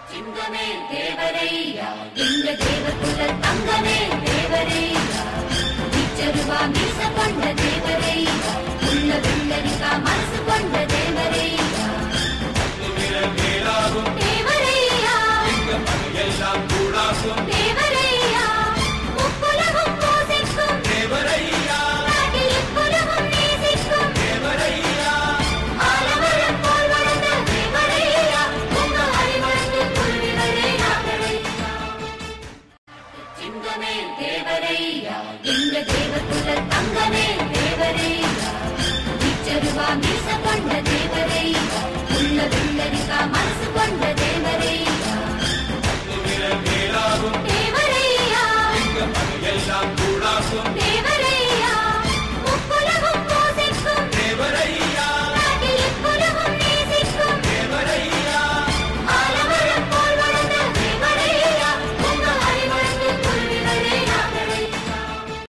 சிங்கமே தேவரையா எங்க தேவகுல தங்கமே தேவரையா நிச்சருவா மீச கொண்ட தேவரையா உள்ள வெள்ளரிக்கா மனசு கொண்ட தேவரையா